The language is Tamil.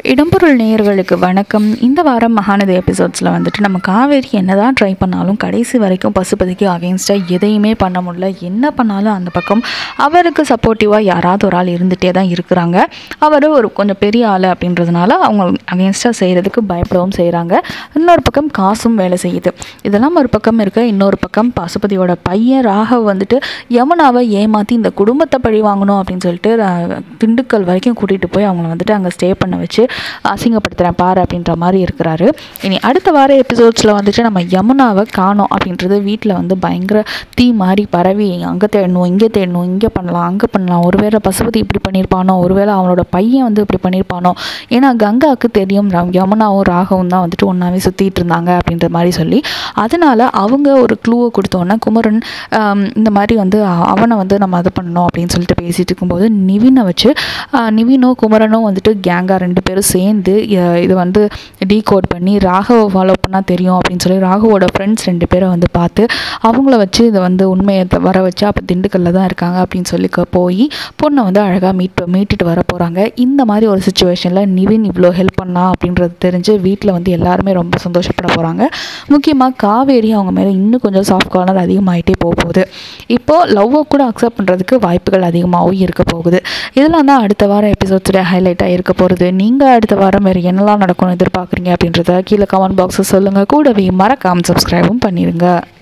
இடம்பொருள் நேயர்களுக்கு வணக்கம் இந்த வாரம் மகாநதி எபிசோட்ஸில் வந்துட்டு நம்ம காவேரி என்னதான் ட்ரை பண்ணாலும் கடைசி வரைக்கும் பசுபதிக்கு அகெயின்ஸ்டாக எதையுமே பண்ண முடியல என்ன பண்ணாலும் அந்த பக்கம் அவருக்கு சப்போர்ட்டிவாக யாராவது ஒரு ஆள் இருந்துகிட்டே தான் இருக்கிறாங்க அவர் ஒரு கொஞ்சம் பெரிய ஆள் அப்படின்றதுனால அவங்க அகெயின்ஸ்டாக செய்கிறதுக்கு பயப்படவும் செய்கிறாங்க இன்னொரு பக்கம் காசும் வேலை செய்யுது இதெல்லாம் ஒரு பக்கம் இருக்க இன்னொரு பக்கம் பசுபதியோட பையன் ராகவ் வந்துட்டு யமுனாவை ஏமாற்றி இந்த குடும்பத்தை பழி வாங்கணும் அப்படின்னு சொல்லிட்டு அஹ், திண்டுக்கல் வரைக்கும் கூட்டிகிட்டு போய் அவங்கள வந்துட்டு அங்கே ஸ்டே பண்ண வச்சு அசிங்கப்படுத்துகிறேன் பாரு அப்படின்ற மாதிரி இருக்கிறாரு இனி அடுத்த வார எபிசோட்ஸில் வந்துட்டு நம்ம யமுனாவை காணோம் அப்படின்றது வீட்டில் வந்து பயங்கர தீ மாதிரி பரவி அங்கே தேடணும் இங்கே தேடணும் இங்கே பண்ணலாம் அங்கே பண்ணலாம் ஒருவேளை பசுபதி இப்படி பண்ணியிருப்பானோ ஒருவேளை அவனோட பையன் வந்து இப்படி பண்ணியிருப்பானோ ஏன்னா கங்காவுக்கு தெரியும் ரம்- யமுனாவும் ராகவும் தான் வந்துட்டு ஒன்றாவே சுற்றிட்டு இருந்தாங்க அப்படின்ற மாதிரி சொல்லி அதனால் அவங்க ஒரு க்ளூவை கொடுத்தோன்னே குமரன் ஆம், இந்த மாதிரி வந்து அ- அவனை வந்து நம்ம இது பண்ணணும் அப்படின்னு சொல்லிட்டு பேசிட்டு இருக்கும்போது நிவினை வச்சு ஆ, நிவினும் குமரனும் வந்துட்டு கேங்காக ரெண்டு பேரும் சேர்ந்து அ, இது வந்து டீகோட் பண்ணி ராகவை ஃபாலோ பண்ணால் தெரியும் அப்படின்னு சொல்லி ராகவோட ஃப்ரெண்ட்ஸ் ரெண்டு பேரை வந்து பார்த்து அவங்கள வச்சு இதை வந்து உண்மையை த- வர வச்சு அப்போ திண்டுக்கல்ல தான் இருக்காங்க அப்படின்னு சொல்லி க- போய் பொண்ணை வந்து அழகாக மீட் மீட்டுட்டு வர போகிறாங்க இந்த மாதிரி ஒரு சுச்சுவேஷனில் நிவின் இவ்வளோ ஹெல்ப் பண்ணா அப்படின்றது தெரிஞ்சு வீட்டில் வந்து எல்லாருமே ரொம்ப சந்தோஷப்பட போகிறாங்க முக்கியமாக காவேரி அவங்க மேலே இன்னும் கொஞ்சம் சாஃப்ட் கார்னர் அதிகமாகிட்டே போக போகுது இப்போது லவ்வை கூட அக்செப்ட் பண்ணுறதுக்கு வாய்ப்புகள் அதிகமாகவும் இருக்க போகுது இதெல்லாம் தான் அடுத்த வாரம் எபிசோட்ஸோட ஹைலைட்டாக இருக்க போகிறது நீங்கள் அடுத்த வாரம் வேறு என்னெல்லாம் நடக்கும்னு எதிர்பார்க்குறீங்க அப்படின்றத கீழே கமெண்ட் பாக்ஸில் சொல்லுங்கள் கூடவே மறக்காமல் சப்ஸ்கிரைபும் பண்ணிடுங்க